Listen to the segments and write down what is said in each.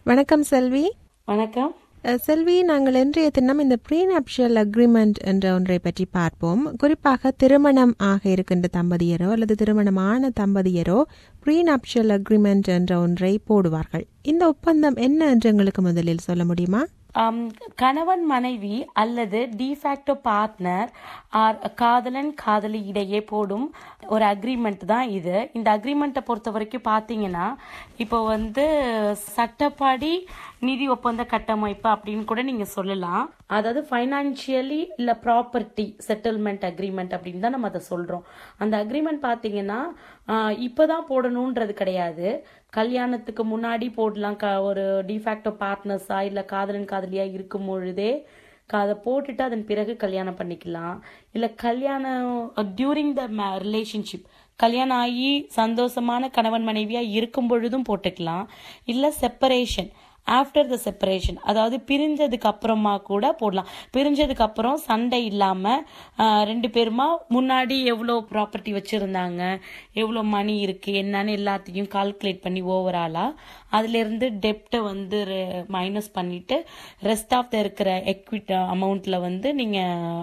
வணக்கம் செல்வி வணக்கம் அஹ், செல்வி நாங்கள் இன்றைய தினம் இந்த ப்ரீநப்ஷியல் அக்ரிமெண்ட் என்ற ஒன்றை பற்றி பார்ப்போம் குறிப்பாக திருமணம் ஆக இருக்கின்ற தம்பதியரோ அல்லது திருமணமான தம்பதியரோ ப்ரீநப்ஷியல் அக்ரிமெண்ட் என்ற ஒன்றை போடுவார்கள் இந்த ஒப்பந்தம் என்ன என்று எங்களுக்கு முதலில் சொல்ல முடியுமா ஆம், கணவன் மனைவி அல்லது டிஃபேக்டோ பார்ட்னர் ஆர் காதலன் காதலி இடையே போடும் ஒரு அக்ரிமெண்ட் தான் இது இந்த அக்ரிமெண்ட்டை பொறுத்த வரைக்கும் பார்த்தீங்கன்னா இப்போ வந்து சட்டப்படி நிதி ஒப்பந்த கட்டமைப்பு அப்படின்னு கூட நீங்க சொல்லலாம் அதாவது ஃபைனான்சியலி இல்ல ப்ராப்பர்ட்டி செட்டில்மெண்ட் அக்ரிமெண்ட் அப்படின்னு தான் நம்ம அதை சொல்றோம் அந்த அக்ரிமெண்ட் பார்த்தீங்கன்னா ஆஹ், இப்பதான் போடணுன்றது கிடையாது கல்யாணத்துக்கு முன்னாடி போடலாம் க- ஒரு டிஃபேக்டோ பார்ட்னர்ஸா இல்ல காதலன் காதலியா இருக்கும் பொழுதே க- அதை போட்டுட்டு அதன் பிறகு கல்யாணம் பண்ணிக்கலாம் இல்ல கல்யாணம் டியூரிங் த ரிலேஷன்ஷிப் கல்யாணம் ஆகி சந்தோஷமான கணவன் மனைவியா இருக்கும் பொழுதும் போட்டுக்கலாம் இல்ல செப்பரேஷன் ஆஃப்டர் த செப்பரேஷன் அதாவது பிரிஞ்சதுக்கு அப்புறமா கூட போடலாம் பிரிஞ்சதுக்கு அப்புறம் சண்டை இல்லாம ஆஹ், ரெண்டு பேருமா முன்னாடி எவ்வளோ ப்ராப்பர்ட்டி வச்சிருந்தாங்க எவ்வளோ மணி இருக்கு என்னன்னு எல்லாத்தையும் கால்குலேட் பண்ணி ஓவராலா அதுல இருந்து டெப்டை வந்து மைனஸ் பண்ணிட்டு ரெஸ்ட் ஆஃப் த இருக்கிற எக்விட் அமௌண்ட்ல வந்து நீங்க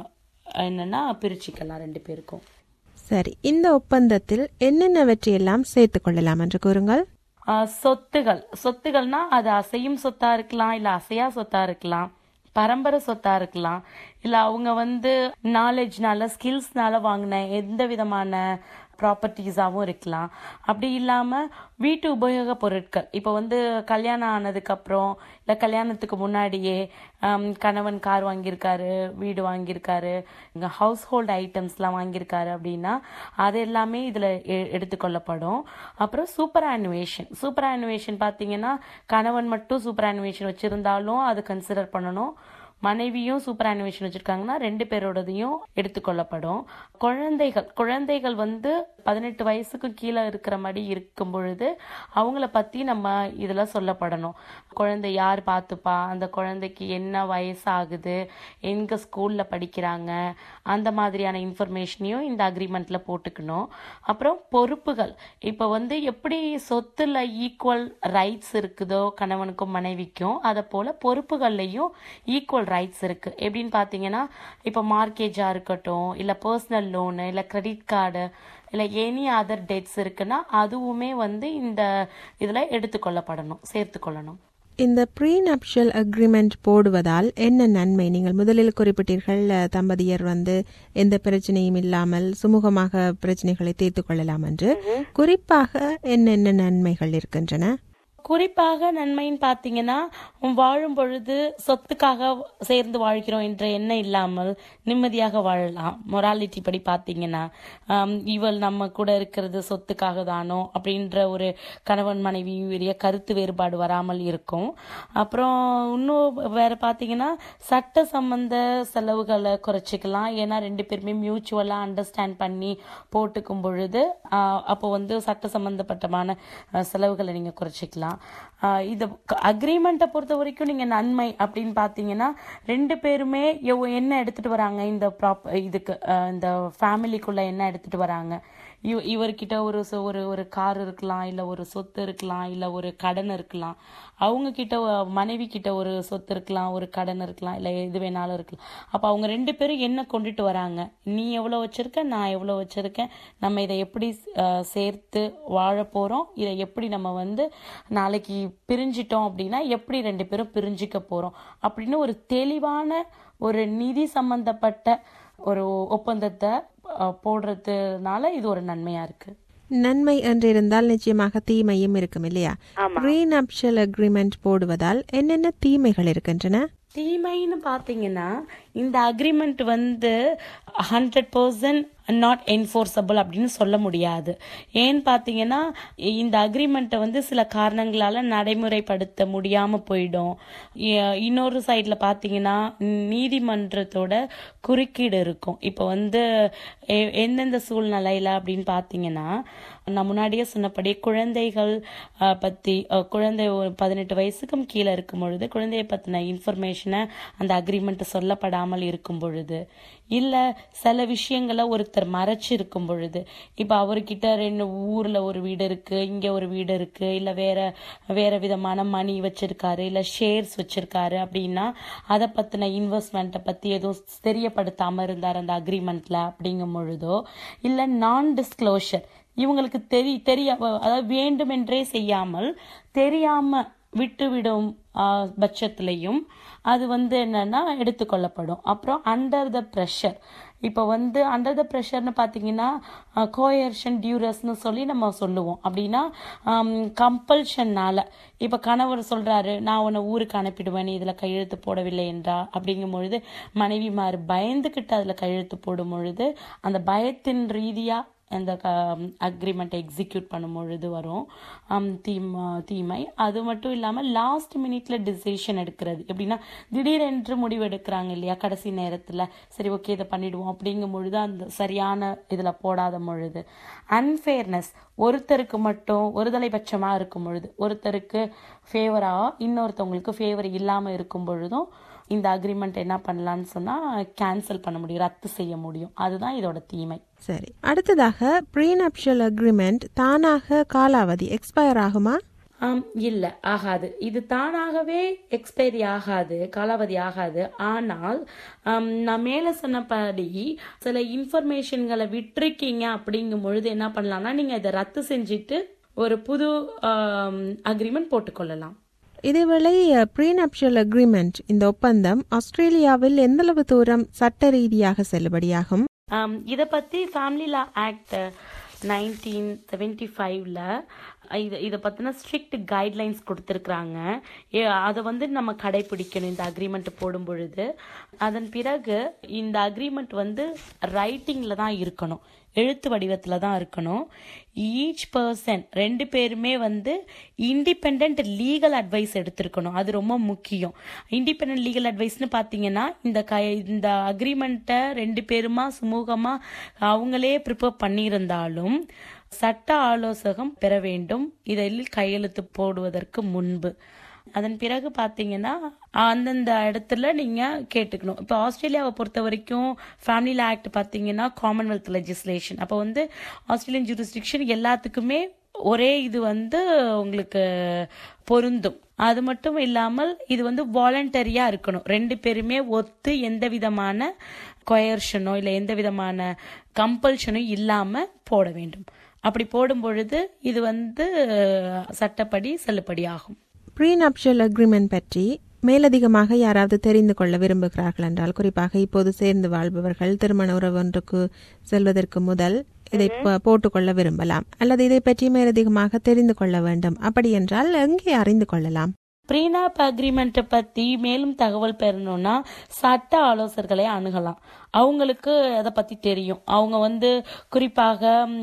என்னன்னா பிரிச்சுக்கலாம் ரெண்டு பேருக்கும் சரி இந்த ஒப்பந்தத்தில் என்னென்னவற்றையெல்லாம் சேர்த்துக் கொள்ளலாம் என்று கூறுங்கள் ஆஹ் சொத்துகள் சொத்துகள்னா அது அசையும் சொத்தா இருக்கலாம் இல்ல அசையா சொத்தா இருக்கலாம் பரம்பரை சொத்தா இருக்கலாம் இல்ல அவங்க வந்து நாலேஜ்னால ஸ்கில்ஸ்னால வாங்கின எந்த விதமான ப்ராப்பர்ட்டிஸாகவும் இருக்கலாம் அப்படி இல்லாம வீட்டு உபயோக பொருட்கள் இப்போ வந்து கல்யாணம் ஆனதுக்கு அப்புறம் இல்ல கல்யாணத்துக்கு முன்னாடியே ஆம், கணவன் கார் வாங்கியிருக்காரு வீடு வாங்கியிருக்காரு இங்க ஹவுஸ் ஹோல்ட் ஐட்டம்ஸ்லாம் வாங்கியிருக்காரு அப்படின்னா அது எல்லாமே இதுல எ- எடுத்துக்கொள்ளப்படும் அப்புறம் சூப்பர் ஆனுவேஷன் சூப்பர் ஆனுவேஷன் பார்த்தீங்கன்னா கணவன் மட்டும் சூப்பர் ஆனுவேஷன் வச்சிருந்தாலும் அது கன்சிடர் பண்ணணும் மனைவியும் சூப்பர் ஆனிவேஷன் வச்சிருக்காங்கன்னா ரெண்டு பேரோடதையும் எடுத்துக்கொள்ளப்படும் குழந்தைகள் குழந்தைகள் வந்து பதினெட்டு வயசுக்கு கீழே இருக்கிற மாதிரி இருக்கும் பொழுது அவங்கள பத்தி நம்ம இதுல சொல்லப்படணும் குழந்தை யார் பார்த்துப்பா அந்த குழந்தைக்கு என்ன வயசாகுது எங்க ஸ்கூல்ல படிக்கிறாங்க அந்த மாதிரியான இன்ஃபர்மேஷனையும் இந்த அக்ரிமெண்ட்ல போட்டுக்கணும் அப்புறம் பொறுப்புகள் இப்போ வந்து எப்படி சொத்துல ஈக்குவல் ரைட்ஸ் இருக்குதோ கணவனுக்கும் மனைவிக்கும் அதை போல பொறுப்புகள்லையும் ஈக்குவல் ரைட்ஸ் இருக்கு எப்படின்னு பார்த்தீங்கன்னா இப்போ மார்க்கேஜா இருக்கட்டும் இல்ல பர்சனல் லோனு இல்ல கிரெடிட் கார்டு இல்ல எனி அதர் டெட்ஸ் இருக்குன்னா அதுவுமே வந்து இந்த இதுல எடுத்துக்கொள்ளப்படணும் சேர்த்துக்கொள்ளணும் இந்த ப்ரீநப்ஷியல் அக்ரிமெண்ட் போடுவதால் என்ன நன்மை நீங்கள் முதலில் குறிப்பிட்டீர்கள் அஹ், தம்பதியர் வந்து எந்த பிரச்சனையும் இல்லாமல் சுமூகமாக பிரச்சனைகளை தீர்த்துக் கொள்ளலாம் என்று குறிப்பாக என்னென்ன நன்மைகள் இருக்கின்றன குறிப்பாக நன்மைன்னு பார்த்தீங்கன்னா வாழும் பொழுது சொத்துக்காக சேர்ந்து வாழ்கிறோம் என்ற எண்ணம் இல்லாமல் நிம்மதியாக வாழலாம் மொராலிட்டி படி பார்த்தீங்கன்னா ஆம், இவள் நம்ம கூட இருக்கிறது சொத்துக்காக தானோ அப்படின்ற ஒரு கணவன் மனைவி உரிய கருத்து வேறுபாடு வராமல் இருக்கும் அப்புறம் இன்னும் வேற பார்த்தீங்கன்னா சட்ட சம்பந்த செலவுகளை குறைச்சிக்கலாம் ஏன்னா ரெண்டு பேருமே மியூச்சுவலாக அண்டர்ஸ்டாண்ட் பண்ணி போட்டுக்கும் பொழுது ஆஹ், அப்போ வந்து சட்ட சம்பந்தப்பட்டமான அஹ், செலவுகளை நீங்க குறைச்சிக்கலாம் ஆஹ், இது அக்ரிமெண்ட்டை பொறுத்த வரைக்கும் நீங்க நன்மை அப்படின்னு பார்த்தீங்கன்னா ரெண்டு பேருமே எவ்வ- என்ன எடுத்துட்டு வராங்க இந்த ப்ராப் இதுக்கு அஹ், இந்த ஃபேமிலிக்குள்ள என்ன எடுத்துட்டு வராங்க இவ இவர்கிட்ட ஒரு சொ- ஒரு ஒரு கார் இருக்கலாம் இல்ல ஒரு சொத்து இருக்கலாம் இல்ல ஒரு கடன் இருக்கலாம் அவங்க கிட்ட ஒ- மனைவி கிட்ட ஒரு சொத்து இருக்கலாம் ஒரு கடன் இருக்கலாம் இல்ல எது வேணாலும் இருக்கலாம் அப்ப அவங்க ரெண்டு பேரும் என்ன கொண்டுட்டு வராங்க நீ எவ்வளவு வச்சிருக்க நான் எவ்வளவு வச்சிருக்கேன் நம்ம இதை எப்படி அஹ், சேர்த்து வாழ போறோம் இதை எப்படி நம்ம வந்து நாளைக்கு பிரிஞ்சிட்டோம் அப்படின்னா எப்படி ரெண்டு பேரும் பிரிஞ்சுக்க போறோம் அப்படின்னு ஒரு தெளிவான ஒரு நிதி சம்பந்தப்பட்ட ஒரு ஒப்பந்தத்தை அஹ், போடுறதுனால இது ஒரு நன்மையா இருக்கு நன்மை என்று இருந்தால் நிச்சயமாக தீமையும் இருக்கும் இல்லையா ப்ரீநப்ஷியல் அக்ரிமெண்ட் போடுவதால் என்னென்ன தீமைகள் இருக்கின்றன தீமைன்னு பார்த்தீங்கன்னா இந்த அக்ரிமெண்ட் வந்து ஹண்ட்ரட் பர்சன்ட் நாட் என்ஃபோர்ஸபிள் அப்படின்னு சொல்ல முடியாது ஏன்னு பார்த்தீங்கன்னா இந்த அக்ரிமெண்ட்டை வந்து சில காரணங்களால நடைமுறைப்படுத்த முடியாம போயிடும் இ- இன்னொரு சைடில் பார்த்தீங்கன்னா நீதிமன்றத்தோட குறுக்கீடு இருக்கும் இப்போ வந்து எ- எந்தெந்த சூழ்நிலையில அப்படின்னு பார்த்தீங்கன்னா நான் முன்னாடியே சொன்னபடி குழந்தைகள் அஹ், பத்தி அஹ், குழந்தை ஒரு பதினெட்டு வயசுக்கும் கீழே இருக்கும் பொழுது குழந்தையை பத்தின இன்ஃபர்மேஷனை அந்த அக்ரிமெண்ட் சொல்லப்படாமல் இருக்கும் பொழுது இல்ல சில விஷயங்களை ஒருத்தர் மறைச்சு இருக்கும் பொழுது இப்ப அவர்கிட்ட ரெண்டு ஊர்ல ஒரு வீடு இருக்கு இங்க ஒரு வீடு இருக்கு இல்ல வேற வேற விதமான மணி வச்சிருக்காரு இல்ல ஷேர்ஸ் வச்சிருக்காரு அப்படின்னா அதை பத்தின இன்வெஸ்ட்மெண்ட்டை பத்தி எதுவும் தெரியப்படுத்தாம இருந்தார் அந்த அக்ரிமெண்ட்ல அப்படிங்கும் பொழுதோ இல்ல நான் டிஸ்க்ளோஷர் இவங்களுக்கு தெரி தெரிய அதாவது வேண்டுமென்றே செய்யாமல் தெரியாம விட்டுவிடும் ஆஹ், பட்சத்திலையும் அது வந்து என்னன்னா எடுத்துக்கொள்ளப்படும் அப்புறம் அண்டர் த ப்ரெஷர் இப்போ வந்து அண்டர் த ப்ரெஷர்னு பார்த்தீங்கன்னா கோயர்ஷன் டியூரஸ்னு சொல்லி நம்ம சொல்லுவோம் அப்படின்னா கம்பல்ஷன்னால இப்போ கணவர் சொல்றாரு நான் உன்னை ஊருக்கு அனுப்பிடுவேன் நீ இதில் கையெழுத்து போடவில்லை என்றா அப்படிங்கும் பொழுது மனைவிமார் பயந்துக்கிட்டு அதில் கையெழுத்து போடும் பொழுது அந்த பயத்தின் ரீதியா அந்த அக்ரிமெண்ட்டை எக்ஸிக்யூட் பண்ணும் பொழுது வரும் ஆம், தீம தீமை அது மட்டும் இல்லாமல் லாஸ்ட் மினிட்ல டிசிஷன் எடுக்கிறது எப்படின்னா திடீரென்று முடிவு எடுக்கிறாங்க இல்லையா கடைசி நேரத்தில் சரி ஓகே இதை பண்ணிடுவோம் அப்படிங்கும் பொழுது அந்த சரியான இதில் போடாத பொழுது அன்ஃபேர்னஸ் ஒருத்தருக்கு மட்டும் ஒருதலை பட்சமாக இருக்கும் பொழுது ஒருத்தருக்கு ஃபேவராக இன்னொருத்தவங்களுக்கு ஃபேவர் இல்லாமல் இருக்கும் பொழுதும் இந்த அக்ரிமெண்ட் என்ன பண்ணலாம்னு சொன்னால் கேன்சல் பண்ண முடியும் ரத்து செய்ய முடியும் அதுதான் இதோட தீமை சரி அடுத்ததாக ப்ரீனப்ஷியல் அக்ரிமெண்ட் தானாக காலாவதி எக்ஸ்பயர் ஆகுமா ஆம் இல்ல ஆகாது இது தானாகவே எக்ஸ்பைரி ஆகாது காலாவதி ஆகாது ஆனால் ஆம், நான் மேல சொன்னபடி சில இன்ஃபர்மேஷன்களை விட்டிருக்கீங்க அப்படிங்கும் பொழுது என்ன பண்ணலாம்னா நீங்க இதை ரத்து செஞ்சுட்டு ஒரு புது அக்ரிமெண்ட் போட்டுக்கொள்ளலாம் இதேவேளை ப்ரீனப்ஷியல் அக்ரிமெண்ட் இந்த ஒப்பந்தம் ஆஸ்திரேலியாவில் எந்தளவு தூரம் சட்ட ரீதியாக செல்லுபடியாகும் ஆம், இத பத்தி family law act nineteen seventy ஃபைவ்ல இது இதை பத்தின ஸ்ட்ரிக்ட் கைட்லைன்ஸ் கொடுத்துருக்குறாங்க அதை வந்து நம்ம கடைபிடிக்கணும் இந்த அக்ரிமெண்ட் போடும் பொழுது அதன் பிறகு இந்த அக்ரிமெண்ட் வந்து ரைட்டிங்ல தான் இருக்கணும் எழுத்து வடிவத்துல தான் இருக்கணும் ஈச் பர்சன் ரெண்டு பேருமே வந்து இண்டிபெண்ட் லீகல் அட்வைஸ் எடுத்திருக்கணும் அது ரொம்ப முக்கியம் இண்டிபெண்ட் லீகல் அட்வைஸ்னு பார்த்தீங்கன்னா இந்த க இந்த அக்ரிமெண்ட்டை ரெண்டு பேருமா சுமூகமா அவங்களே ப்ரிப்பேர் பண்ணியிருந்தாலும் சட்ட ஆலோசகம் பெற வேண்டும் இதில் கையெழுத்து போடுவதற்கு முன்பு அதன் பிறகு பார்த்தீங்கன்னா அந்தந்த இடத்துல நீங்க கேட்டுக்கணும் இப்போ ஆஸ்திரேலியாவை பொறுத்த வரைக்கும் ஃபேமிலி ஆக்ட் பார்த்தீங்கன்னா காமன்வெல்த் லெஜிஸ்லேஷன் அப்போ வந்து ஆஸ்திரேலியன் ஜூரிஸ்டிக்ஷன் எல்லாத்துக்குமே ஒரே இது வந்து உங்களுக்கு பொருந்தும் அது மட்டும் இல்லாமல் இது வந்து வாலண்டரியா இருக்கணும் ரெண்டு பேருமே ஒத்து எந்த விதமான கொயர்ஷனோ இல்லை எந்த விதமான கம்பல்ஷனோ இல்லாம போட வேண்டும் அப்படி போடும் பொழுது இது வந்து சட்டப்படி செல்லுபடி ஆகும் ப்ரீனப்ஷியல் அக்ரிமெண்ட் பற்றி மேலதிகமாக யாராவது தெரிந்து கொள்ள விரும்புகிறார்கள் என்றால் குறிப்பாக இப்போது சேர்ந்து வாழ்பவர்கள் திருமண உறவு ஒன்றுக்கு செல்வதற்கு முதல் இதை ப- போட்டுக்கொள்ள விரும்பலாம் அல்லது இதை பற்றி மேலதிகமாக தெரிந்து கொள்ள வேண்டும் அப்படி என்றால் எங்கே அறிந்து கொள்ளலாம் ப்ரீனாப் அக்ரிமெண்ட்டை பத்தி மேலும் தகவல் பெறணும்னா சட்ட ஆலோசகர்களை அணுகலாம் அவங்களுக்கு அதை பத்தி தெரியும் அவங்க வந்து குறிப்பாக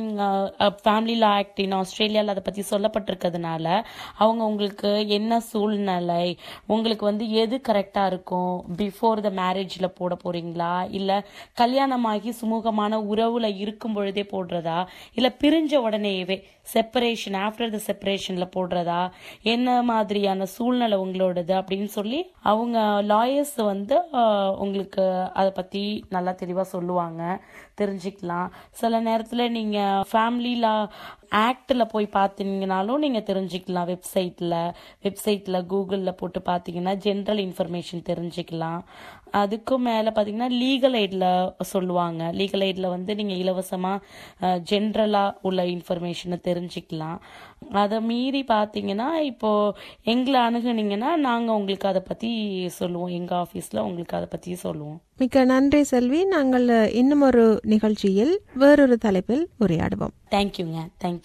ஃபேமிலி லா ஆக்ட் இன் ஆஸ்திரேலியாவில் அதை பத்தி சொல்லப்பட்டிருக்கிறதுனால அவங்க உங்களுக்கு என்ன சூழ்நிலை உங்களுக்கு வந்து எது கரெக்டா இருக்கும் பிஃபோர் த மேரேஜ்ல போட போறீங்களா இல்ல கல்யாணமாகி சுமூகமான உறவுல இருக்கும் பொழுதே போடுறதா இல்ல பிரிஞ்ச உடனேயவே செப்பரேஷன் ஆஃப்டர் த செப்பரேஷன்ல போடுறதா என்ன மாதிரியான சூழ்நிலை உங்களோடது அப்படின்னு சொல்லி அவங்க லாயர்ஸ் வந்து ஆஹ், உங்களுக்கு அதை பத்தி நல்லா தெளிவா சொல்லுவாங்க தெரிஞ்சுக்கலாம் சில நேரத்துல நீங்க ஃபேமிலி லா ஆக்ட்ல போய் பார்த்தீங்கனாலும் நீங்க தெரிஞ்சுக்கலாம் வெப்சைட்ல வெப்சைட்ல கூகுள்ல போட்டு பார்த்தீங்கன்னா ஜென்ரல் இன்ஃபர்மேஷன் தெரிஞ்சுக்கலாம் அதுக்கும் மேல பாத்தீங்கன்னா லீகல் எய்ட்ல சொல்லுவாங்க லீகல் எய்ட்ல வந்து நீங்க இலவசமா ஜென்ரலா உள்ள இன்ஃபர்மேஷனை தெரிஞ்சுக்கலாம் அதை மீறி பாத்தீங்கன்னா இப்போ எங்களை அணுகுனீங்கன்னா நாங்க உங்களுக்கு அதை பத்தி சொல்லுவோம் எங்க ஆபீஸ்ல உங்களுக்கு அதை பத்தி சொல்லுவோம் மிக்க நன்றி செல்வி நாங்கள் இன்னும் ஒரு நிகழ்ச்சியில் வேறொரு தலைப்பில் உரையாடுவோம் தேங்க்யூங்க தேங்க்யூ